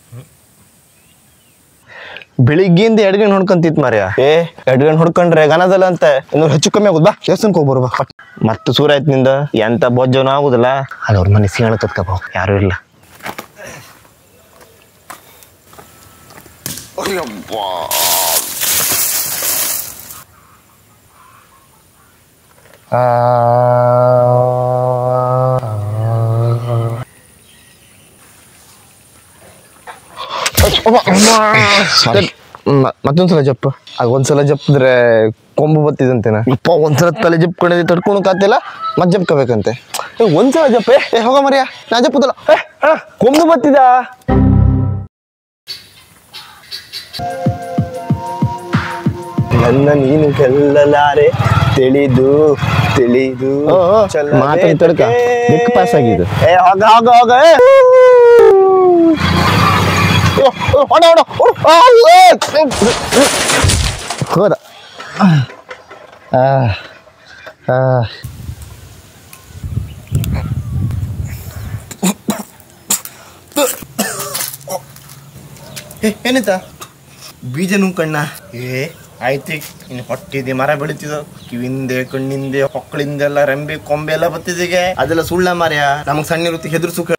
ಬೆಳಿಗ್ಗೆಯಿಂದ ಎರಡು ಗಂಟೆ ಹೊಡ್ಕೊಂತಿತ್ ಮಾರ್ಯ ಏ ಎರಡು ಗಂಟೆ ಹೊಡ್ಕೊಂಡ್ರೆ ಗನದಲ್ಲ ಅಂತ ಇನ್ನೂರು ಹೆಚ್ಚು ಕಮ್ಮಿ ಆಗುದು ಬಾ ದೇವಸ್ಥಾನಕ್ಕೆ ಹೋಗ್ಬರು ಬಾ ಮತ್ತೆ ಸೂರ ಆಯ್ತು ನಿಂದ ಎಂತ ಬೊಜ್ಜನೂ ಆಗುದಿಲ್ಲ ಅಲ್ಲಿ ಅವ್ರ ಮನೆ ಸಿಂಗಳ ಕತ್ಕಪ್ಪ ಯಾರು ಇಲ್ಲ Sorry. ಮ- ಮತ್ತೊಂದ್ಸಲ ಜಪ್ಪ ಆಗ ಒಂದ್ಸಲ ಜಪ್ಪಿದ್ರೆ ಕೊಂಬು ಬತ್ತಿದಂತೆನ ಇಪ್ಪ ಒಂದ್ಸಲ ತಲೆ ಜಪ್ಕೊಂಡಿದ್ದೆ ತಡ್ಕೊಂಡು ಕಾತಿಲ್ಲ ಮತ್ತೆ ಜಪ್ಕೋಬೇಕಂತೆ ಏ, ಒಂದ್ಸಲ ಜಪ್ಪೆ ಏ ಹೋಗ ಮರಿಯ ನಾ ಜಪ್ಪುದಲ್ಲ ಏ ಅಣ್ಣ ಕೊಂಬು ಬತ್ತಿದ ನನ್ನ ನೀನು ಗೆಲ್ಲಲಾರೆ ತಿಳಿದು ತಿಳಿದು ಓ, ಓ, ಚಲನೆ ಮಾತನ್ನ ತಡ್ಕ. ತಡೆ. ದಿಕ್ಕು pass ಆಗಿದ್ದು. ಏ ಹೋಗ ಹೋಗ ಹೋಗ ಏ. ಓ, ಓ, ಹೊಡ ಹೊಡ ಹೊಡ. ಆ, ಏ. ಹೋದ ಆ, ಆ. ಏ, ಏನಿತ ಬೀಜ ನುಂಕಣ್ಣ ಏ ಆಯ್ತು ಇನ್ನು ಹೊಟ್ಟಿದೆ ಮರ ಬೆಳಿತಿದ ಕಿವಿಂದೆ ಕಣ್ಣಿಂದೆ ಹೊಕ್ಕಳಿಂದೆಲ್ಲ ರೆಂಬೆ ಕೊಂಬೆ ಎಲ್ಲ ಬತ್ತಿದಿಗೆ ಅದೆಲ್ಲ ಸುಳ್ಳ ಮಾರ್ಯ ನಮಗ್ ಸಣ್ಣ ಇರುತ್ತೆ ಹೆದ್ರು ಸುಖ